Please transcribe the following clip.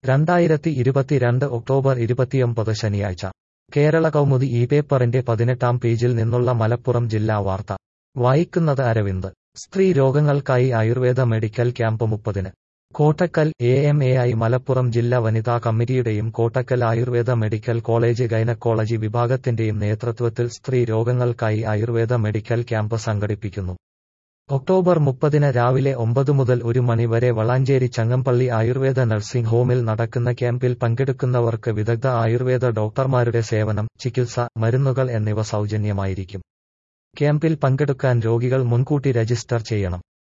രണ്ടായിരത്തി ഇരുപത്തിരണ്ട് ഒക്ടോബർ ഇരുപത്തിയൊമ്പത് ശനിയാഴ്ച കേരള കൗമുദി ഈ പേപ്പറിന്റെ പതിനെട്ടാം പേജിൽ നിന്നുള്ള മലപ്പുറം ജില്ലാ വാർത്ത വായിക്കുന്നത് അരവിന്ദ് സ്ത്രീ രോഗങ്ങൾക്കായി ആയുർവേദ മെഡിക്കൽ ക്യാമ്പ് മുപ്പതിന് Kottakkal A M A I Malappuram ജില്ലാ വനിതാ കമ്മിറ്റിയുടെയും Kottakkal Ayurveda medical college gynaecology വിഭാഗത്തിന്റെയും നേതൃത്വത്തിൽ സ്ത്രീ രോഗങ്ങൾക്കായി ആയുർവേദ മെഡിക്കൽ ക്യാമ്പ് സംഘടിപ്പിക്കുന്നു ഒക്ടോബർ മുപ്പതിന് രാവിലെ ഒമ്പത് മുതൽ ഒരു മണി വരെ വളാഞ്ചേരി ചങ്ങമ്പള്ളി ആയുർവേദ നഴ്സിംഗ് ഹോമിൽ നടക്കുന്ന ക്യാമ്പിൽ പങ്കെടുക്കുന്നവർക്ക് വിദഗ്ധ ആയുർവേദ ഡോക്ടർമാരുടെ സേവനം ചികിത്സ മരുന്നുകൾ എന്നിവ സൗജന്യമായിരിക്കും ക്യാമ്പിൽ പങ്കെടുക്കാൻ രോഗികൾ മുൻകൂട്ടി രജിസ്റ്റർ ചെയ്യണം